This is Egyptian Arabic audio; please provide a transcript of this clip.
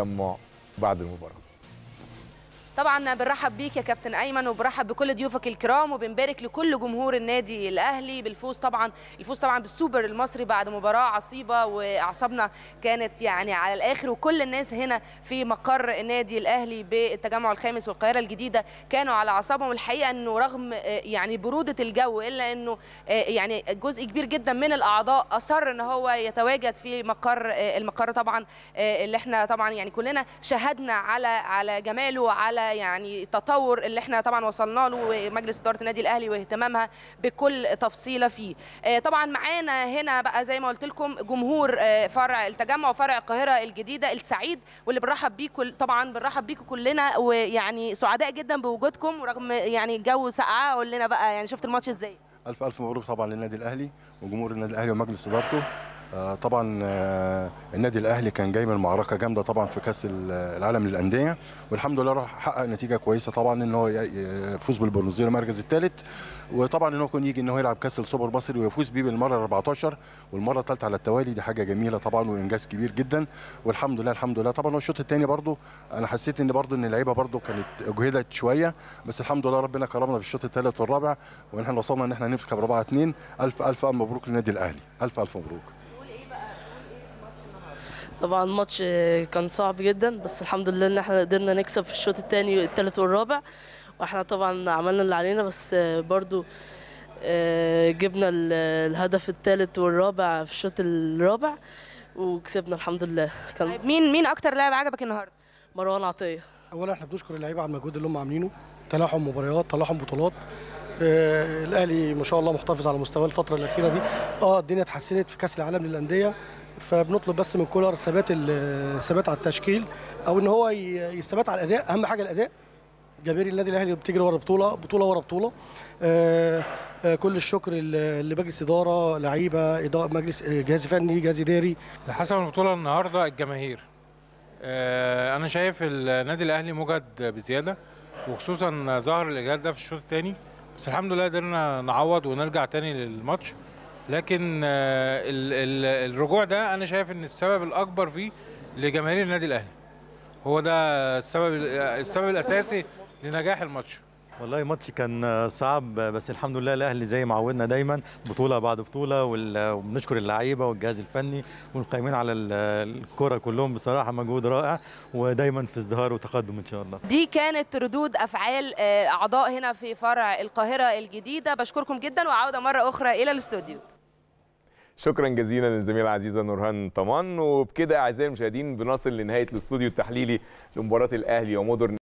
التجمع بعد المباراه طبعا بنرحب بيك يا كابتن ايمن وبرحب بكل ضيوفك الكرام وبنبارك لكل جمهور النادي الاهلي بالفوز طبعا الفوز طبعا بالسوبر المصري بعد مباراه عصيبه واعصابنا كانت يعني على الاخر وكل الناس هنا في مقر النادي الاهلي بالتجمع الخامس والقاهره الجديده كانوا على اعصابهم الحقيقه انه رغم يعني بروده الجو الا انه يعني جزء كبير جدا من الاعضاء اصر ان هو يتواجد في مقر المقر طبعا اللي احنا طبعا يعني كلنا شاهدنا على على جماله وعلى يعني التطور اللي احنا طبعا وصلنا له ومجلس اداره النادي الاهلي واهتمامها بكل تفصيله فيه طبعا معانا هنا بقى زي ما قلت لكم جمهور فرع التجمع وفرع القاهره الجديده السعيد واللي بنرحب بيكم طبعا بنرحب بيكم كلنا ويعني سعداء جدا بوجودكم ورغم يعني الجو ساقعه قول لنا بقى يعني شفت الماتش ازاي الف الف مبروك طبعا للنادي الاهلي وجمهور النادي الاهلي ومجلس ادارته طبعا النادي الاهلي كان جاي من معركه جامده طبعا في كاس العالم للانديه والحمد لله راح حقق نتيجه كويسه طبعا ان هو يفوز بالبرونزيه المركز الثالث وطبعا ان هو يكون يجي ان هو يلعب كاس السوبر مصري ويفوز بيه بالمره 14 والمره الثالثه على التوالي دي حاجه جميله طبعا وانجاز كبير جدا والحمد لله الحمد لله طبعا الشوط الثاني برده انا حسيت ان برده ان اللعيبه برده كانت اجهدت شويه بس الحمد لله ربنا كرمنا في الشوط الثالث والرابع وان احنا وصلنا ان احنا نكسب 4 2 الف الف مبروك للنادي الاهلي الف الف مبروك طبعا الماتش كان صعب جدا بس الحمد لله ان احنا قدرنا نكسب في الشوط الثاني والثالث والرابع واحنا طبعا عملنا اللي علينا بس برضو جبنا الهدف الثالث والرابع في الشوط الرابع وكسبنا الحمد لله كان طيب مين مين اكتر لاعب عجبك النهارده مروان عطيه اولا احنا بنشكر اللعيبه على المجهود اللي هم عاملينه تلاحم مباريات تلاحم بطولات آه الاهلي ما شاء الله محتفظ على مستواه الفتره الاخيره دي اه الدنيا اتحسنت في كاس العالم للانديه فبنطلب بس من كولر ثبات الثبات على التشكيل او ان هو يثبت على الاداء اهم حاجه الاداء جماهير النادي الاهلي بتجري ورا بطوله بطوله ورا بطوله آه آه كل الشكر لمجلس اداره لعيبه اداره مجلس جهاز فني جهاز اداري حسب البطوله النهارده الجماهير آه انا شايف النادي الاهلي مجهد بزياده وخصوصا ظهر الاجهاد ده في الشوط الثاني بس الحمد لله قدرنا نعوض ونرجع تاني للماتش لكن ال ال الرجوع ده انا شايف ان السبب الاكبر فيه لجماهير النادي الاهلي هو ده السبب السبب الاساسي لنجاح الماتش والله الماتش كان صعب بس الحمد لله الاهلي زي ما عودنا دايما بطوله بعد بطوله وبنشكر اللعيبه والجهاز الفني والقائمين على الكره كلهم بصراحه مجهود رائع ودايما في ازدهار وتقدم ان شاء الله دي كانت ردود افعال اعضاء هنا في فرع القاهره الجديده بشكركم جدا وعوده مره اخرى الى الاستوديو شكرا جزيلا للزميله العزيزه نورهان طمان وبكده اعزائي المشاهدين بنصل لنهايه الاستوديو التحليلي لمباراه الاهلي ومودرن